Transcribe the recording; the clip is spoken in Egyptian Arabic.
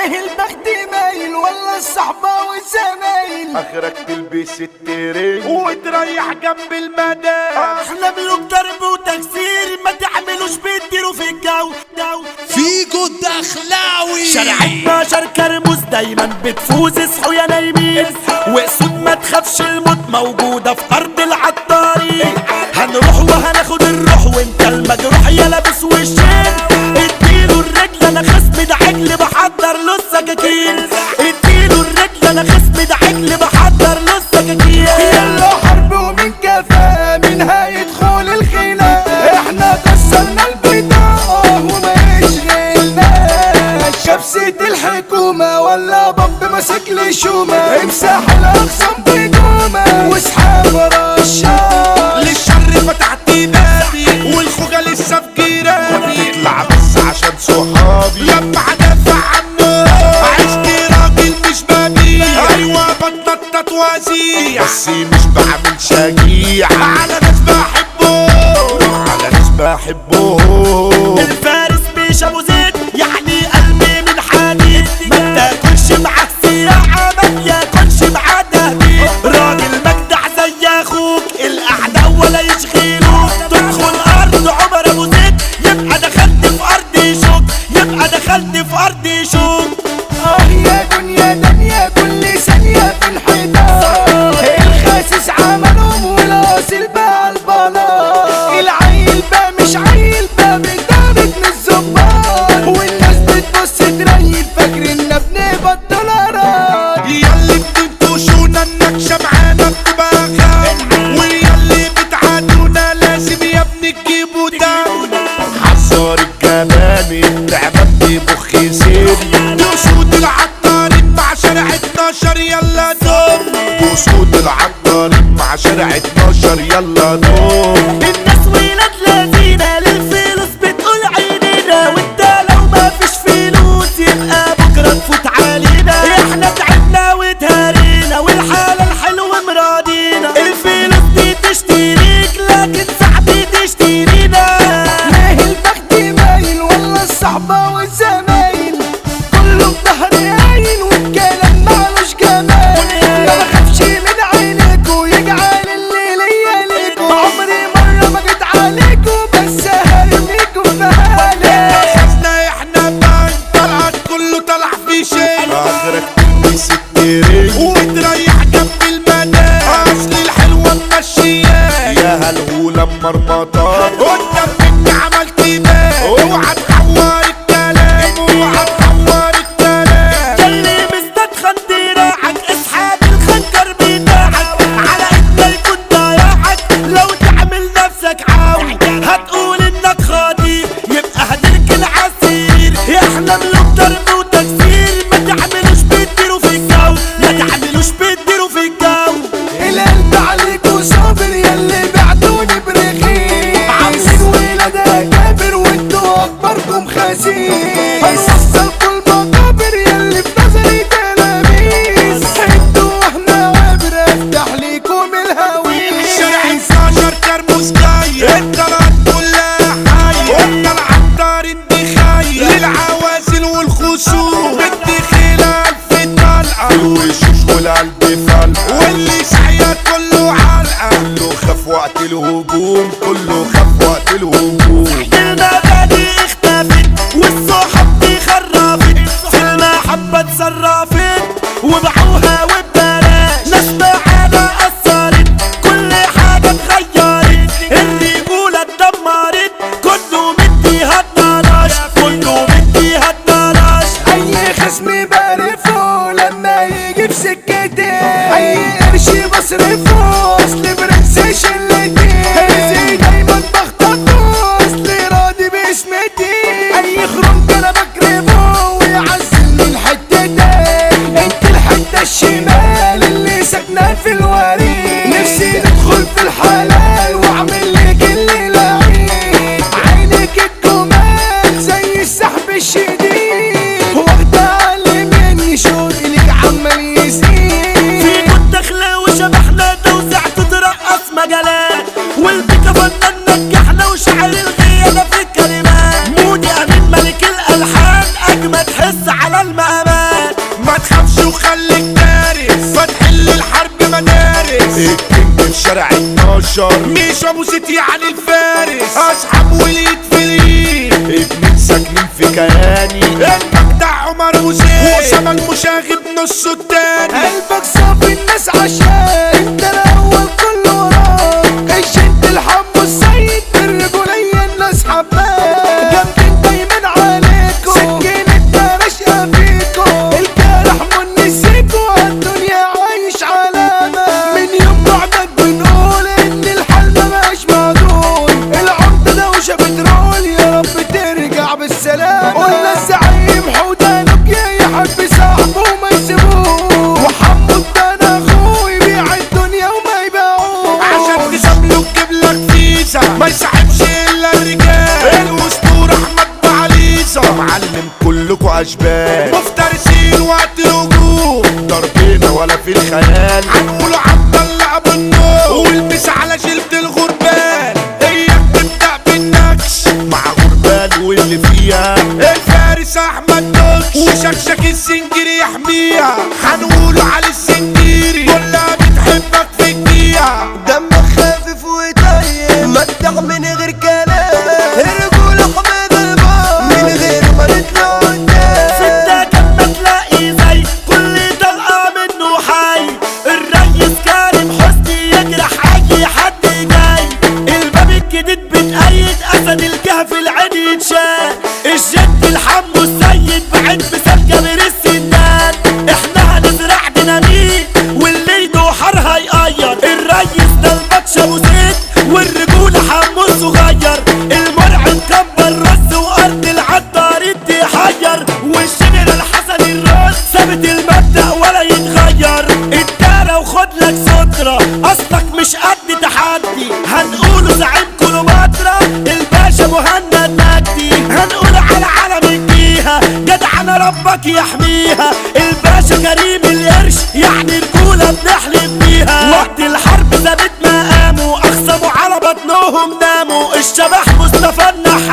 ليه البخت مايل ولا الصحبة والزمايل اخرك تلبس الترين وتريح جنب المدام احنا ملوك ضرب وتكسير ما تعملوش بيديروا في الجو جو فيجو الدخلاوي شارع 12 كرموز دايما بتفوز اصحوا يا نايمين واسود ما تخافش الموت موجودة في ارض العطارين هنروح وهناخد الروح وانت المجروح يا لابس وشين اديله الرجل انا خصم ده عجل بحضر له السكاكين اديله الرجل انا خصم ده عجل بحضر له السكاكين يلا حرب ومن كفا من هيدخل الخناق احنا كسرنا البطاقة وما يشغلناش كبسة الحكومة ولا باب ماسك لي شومة امسح الاقسام بجومة واسحب رشاش للشر فتحت بابي والخوجة لسه في جيراني تطلع بس عشان صحابي لما هدافع عنه عشت راجل مش ببيع ايوه بطلت وزيع بس مش بعمل شجيع على ناس بحبه على ناس بحبهم الفارس مش ابو زيد يعني قلبي من حديد ما تاكلش معاه سياحة ما ياكلش معاه تهديد راجل مجدع زي اخوك الاعداء ولا يشغلوك تدخل ارض عمر ابو زيد يبقى دخلت في ارض شوك يبقى دخلت في ارض شوك اه يا دنيا دنيا كل ثانية في الحيطان الخاسس عملهم والاصل بقى البلاط العيل بقى مش عيل بقى بيدارك من الزبان والناس بتبص تريل فاكرنا بنقبض دولارات ياللي بتنكشونا النكشة معانا بتبقى خام وياللي بتعادونا لازم يا ابني تجيبوا دم حصار الجباني تعبان بيبخ سيري وسود العطارين مع شارع 12 يلا دم وسود العطارين مع شارع 12 يلا نوم الناس ولاد لذينة للفلوس بتقول عينينا وانت لو ما فيش فلوس يبقى بكرة تفوت علينا احنا تعبنا وتهرينا والحالة الحلوة مراضينا الفلوس دي تشتريك لكن صاحبي تشترينا ليه البخت مايل ولا الصحبة والزمايل كله بظهر عين والكلام مالوش جمال ما بخافش من عينيكوا يجعل اللي ليا ليكوا عمري مرة ما جيت عليكوا بس هرميكوا في بالي خزنا احنا بان طلعت كله طلع في شيء اخرك تلبس الترين وتريح جنب المدام اصل الحلوة ممشياه يا هالهولة مرمطات قدام مني عملت بيه اوعى تحور الكلام اوعى تحور الكلام يلي مزداد خندراعك اسحاب الخنجر بتاعك على انت يكون ضياعك لو تعمل نفسك عاوي هتقول انك خاطي يبقى هتركن عسير احنا ملوك ضرب وتكسير ما تعملوش بتديروا في الجو ما تعملوش بتديروا في الجو القلب عليكوا صابر يلي بعتوني برخيص عاملين ولاد كابر وانتوا اكبركم خسيس هنوصلكوا المقابر يلي في نظري تلاميذ انتوا احنا وابر افتح ليكم الهويس شارع 12 كرموز جاي الطلعت كلها حي قلنا العطارين دي خاي للعوازل والخصوم بالدخيلة الف طلقة الوشوش والقلب فلقة واللي سعيا كله علقة كله خاف وقت الهجوم كله خاف وقت الهجوم المبادئ اختفت والصحاب دي خرفت في المحبة اتصرفت وباعوها وببلاش ناس معانا أثرت كل حاجة اتغيرت الرجولة اتدمرت كله مديها الطلاش كله مديها الطلاش أي خصم بعرفه لما يجي في سكتي أي قرش بصرفه أصل برنس شلتي رزقي دايما بخططه أصل راضي باسمتي أي خرم أنا بكرفه ويعزلني الحتة ده انت الحتة الشمال اللي ساكنة في الوريد نفسي ندخل في الحلال واعمل لك اللي لعيب عينك الجمال زي السحب الشديد واخدة علي مني شغلك عمال يزيد فيكوا الدخلة وشبحنا توزعت ترقص مجالات والبيكا فنان نجحنا وشعر الغيابة في الكلمات مودي أمين ملك الألحان أجمد حس على المقامات تخافش وخليك دارس فتح للحرب مدارس الكينج في شارع 12 مش ابو ست يعني الفارس اصحاب وليد في اليد اتنين ساكنين في كياني المجدع عمر وزين واسامة المشاغب نصه التاني قلبك صافي الناس عشان انت الاول كل وراك عشت الحب السيد بالرجولية الناس حباك جامدين دايما عليكم سكينة راشقة فيكم الجرح من نسيكوا الدنيا عايش علامة من يوم بعدك بنقول ان الحل ما بقاش معدول العمدة دوشة بترول يا رب ترجع بالسلامة قلنا الزعيم حودانك يا يحب صاحبه وما يسيبوه وحمد ده انا اخوه يبيع الدنيا وما يبيعوه عشان تسابله تجيب لك فيزا ما يسحبش الا الرجال الاسطورة احمد بعليزة معلم كلكوا اشبال مفترسين وقت الهجوم ضربنا ولا في الخيال هنقول عبد الله ابو النور والبس على جلد الغربان هي بتبدا بالنكش مع غربال واللي فيها الفارس احمد نكش وشكشك السنجري يحميها هنقوله على السنجيري كلها بتحبك في الدقيقة دمك خفيف وطيب مدح من غير كلام الرجولة حميد البار من غير ما نطلع قدام في الدكن ما تلاقي زي كل طلقة منه حي الريس كريم حسني يجرح اي حد جاي الباب الجديد بتأيد اسد الكهف العين يتشال الجد الحمو السيد بعد مثال جابر السنان احنا هنزرع ديناميت واللي يدوحر هيقير الريس ده البطش ابو زيد والرجولة حمو صغير المرعب كبر رز وارض العطار ادي حجر والجنرال حسن الراس ثابت المبدأ ولا يتغير الدارة وخد لك سترة اصلك مش قد تحدي هنقوله زعيم كليوباترا الباشا مهند مجدي هنقول على علم الجيهة جدعنا ربك يحميها الباشا كريم القرش يعني رجولة بنحلم بيها وقت الحرب ثابت مقامه اخصموا على بطنهم ناموا الشبح مصطفى النحاس